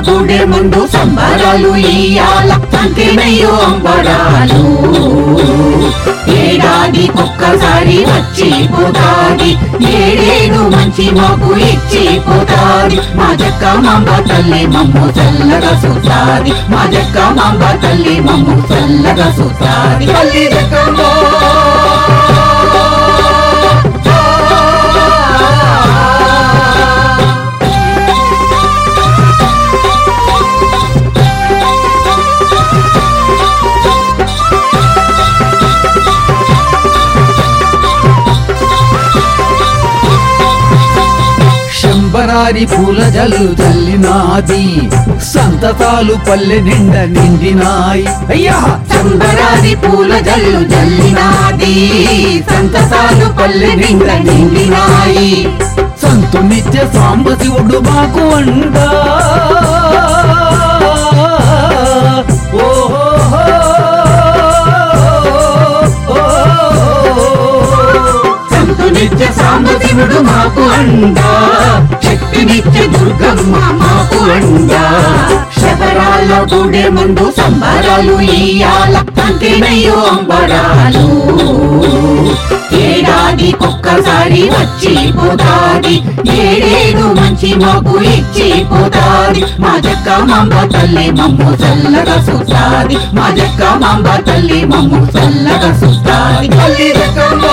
గుడే ముందు సంబరాలు ఇయ్యాల అంతేనయ్యో అంబరాలు ఏడాది ఒక్కసారి వచ్చి పోతాది ఏడేడు మంచి మాకు ఇచ్చి పోతాది మా జక్క మాంబ తల్లి మమ్ము చల్లగా చూసాది మా జక్క మాంబ తల్లి మమ్ము చల్లగా చూసాది తల్లి జక్కమ్మో. శంబరారి పూల జల్లు చల్లినాది సంతతాలు పల్లె నిండ నిండినాయి అయ్యా సంబరాది పూల జల్లు జల్లినాది సంతసాలు పల్లె నిండ నిండినాయి సంతు నిత్య సాంబ శివుడు మాకు అండా సంతు నిత్య సాంబశివుడు మాకు అండా శక్తి నిత్య దుర్గమ్మ మాకు అండా శబరాల గుడే ముందు సంబరాలు ఇయ్యాల అంతేనయ్యో అంబరాలు ఏడాది ఒక్కసారి వచ్చి పోతాది ఏడేడు మంచి మాకు ఇచ్చి పోతాది మా జక్క మాంబ తల్లి మమ్ము చల్లగా చూస్తాది మా జక్క మాంబ తల్లి మమ్ము చల్లగా చూస్తాది తల్లి జక్కమ్మో.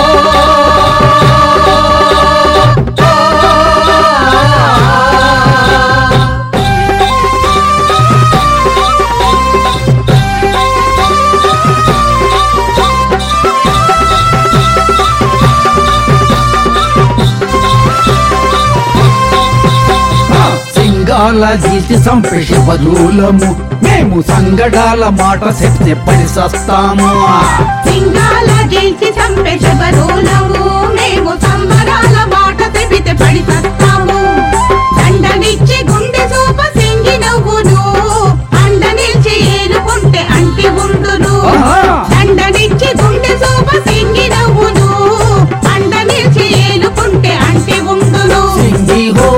సింగాల జీతి సంపేష బదులము మేము సంగడాల మాట చెప్తే పరిసస్తాము సింగాల గెలిచి చంపే శబరులము మేము సంబరాల మాట తెబితే పడి సత్తాము దండనిచ్చి గుండె సూప సింగి నవ్వును అండ నిలిచి ఏలుకుంటే అంటి ఉండును ఆహా! దండనిచ్చి గుండె సూప సింగి నవ్వును అండ నిలిచి ఏలుకుంటే అంటి ఉండును సింగి హో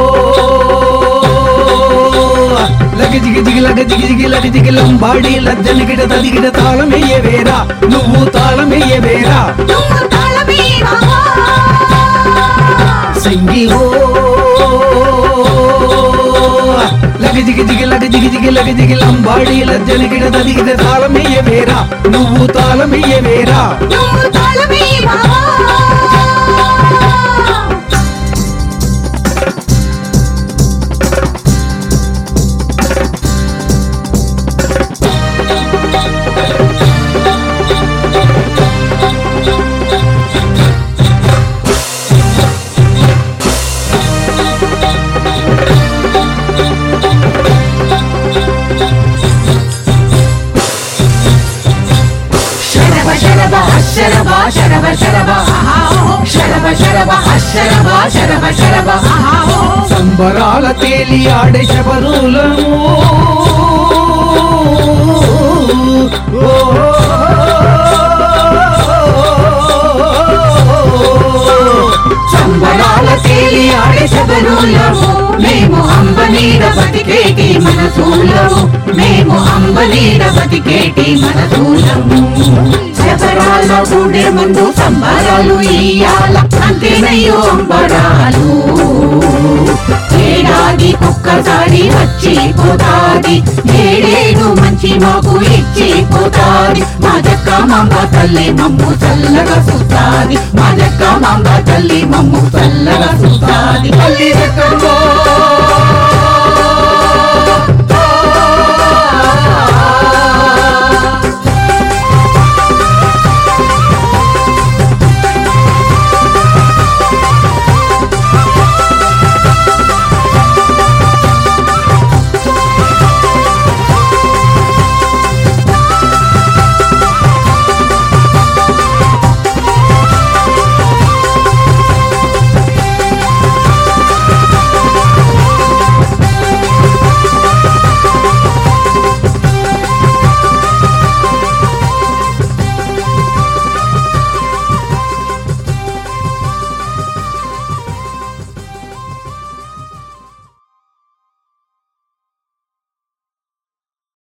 లగ జిగి జిగి లగ జిగి జిగి లగ జిగి లంబాడి లజ్జనిగిట తదిగిట తాళమేయ వేరా నువ్వు తాళమేయ వేరా నువ్వు తాళమేవా సింగి హో లగ జిగి జిగి లగ జిగి జిగి లగ జిగి లంబాడి లజ్జనిగిట తదిగిట తాళమేయ వేరా నువ్వు తాళమేయ వేరా నువ్వు తాళమేవా శరభ శరభ శరభ శరభ శరభ శరభ శరభ శరభ శరభ శరభ సంబరాల తేలి ఆడే శబరులము సంబరాల తేలి ఆడే శబరులము మేము అంబనీర బతికేటి మనసూలము మేము అంబనీర బతికేటి మనసూలము శబరాల గుడే ముందు సంబరాలు ఇయ్యాల అంతేనయ్యో అంబరాలు ఏడాది ఒక్కసారి వచ్చి పోతాది ఏడేడు మంచి మాకు ఇచ్చి పోతాది మా జక్క మాంబ తల్లి మమ్ము చల్లగా చూస్తాది మా జక్క మాంబ తల్లి మమ్ము చల్లగా చూస్తాది తల్లి జక్కమ్మో.